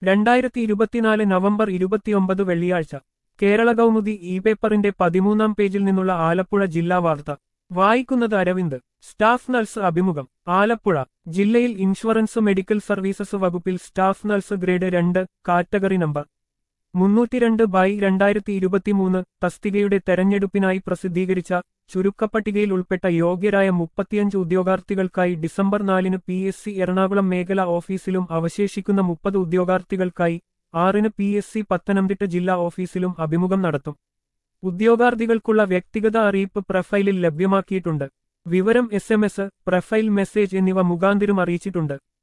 രണ്ടായിരത്തി ഇരുപത്തിനാല് നവംബർ ഇരുപത്തിയൊമ്പത് വെള്ളിയാഴ്ച കേരള കൗമുദി ഇ പേപ്പറിന്റെ പതിമൂന്നാം പേജിൽ നിന്നുള്ള ആലപ്പുഴ ജില്ലാ വാർത്ത വായിക്കുന്നത് അരവിന്ദ് സ്റ്റാഫ് നഴ്സ് അഭിമുഖം ആലപ്പുഴ ജില്ലയിൽ ഇൻഷുറൻസ് മെഡിക്കൽ സർവീസസ് വകുപ്പിൽ സ്റ്റാഫ് നഴ്സ് ഗ്രേഡ് രണ്ട് കാറ്റഗറി നമ്പർ മുന്നൂറ്റിരണ്ട് ബൈ രണ്ടായിരത്തി ഇരുപത്തിമൂന്ന് തസ്തികയുടെ തെരഞ്ഞെടുപ്പിനായി പ്രസിദ്ധീകരിച്ച ചുരുക്കപ്പട്ടികയിൽ ഉൾപ്പെട്ട യോഗ്യരായ മുപ്പത്തിയഞ്ച് ഉദ്യോഗാർത്ഥികൾക്കായി ഡിസംബർ നാലിന് പി എസ് സി എറണാകുളം മേഖല ഓഫീസിലും അവശേഷിക്കുന്ന മുപ്പത് ഉദ്യോഗാർത്ഥികൾക്കായി ആറിന് പി എസ് സി പത്തനംതിട്ട ജില്ലാ ഓഫീസിലും അഭിമുഖം നടത്തും ഉദ്യോഗാർത്ഥികൾക്കുള്ള വ്യക്തിഗത അറിയിപ്പ് പ്രൊഫൈലിൽ ലഭ്യമാക്കിയിട്ടുണ്ട് വിവരം S M S profile message എന്നിവ മുഖാന്തിരം അറിയിച്ചിട്ടുണ്ട്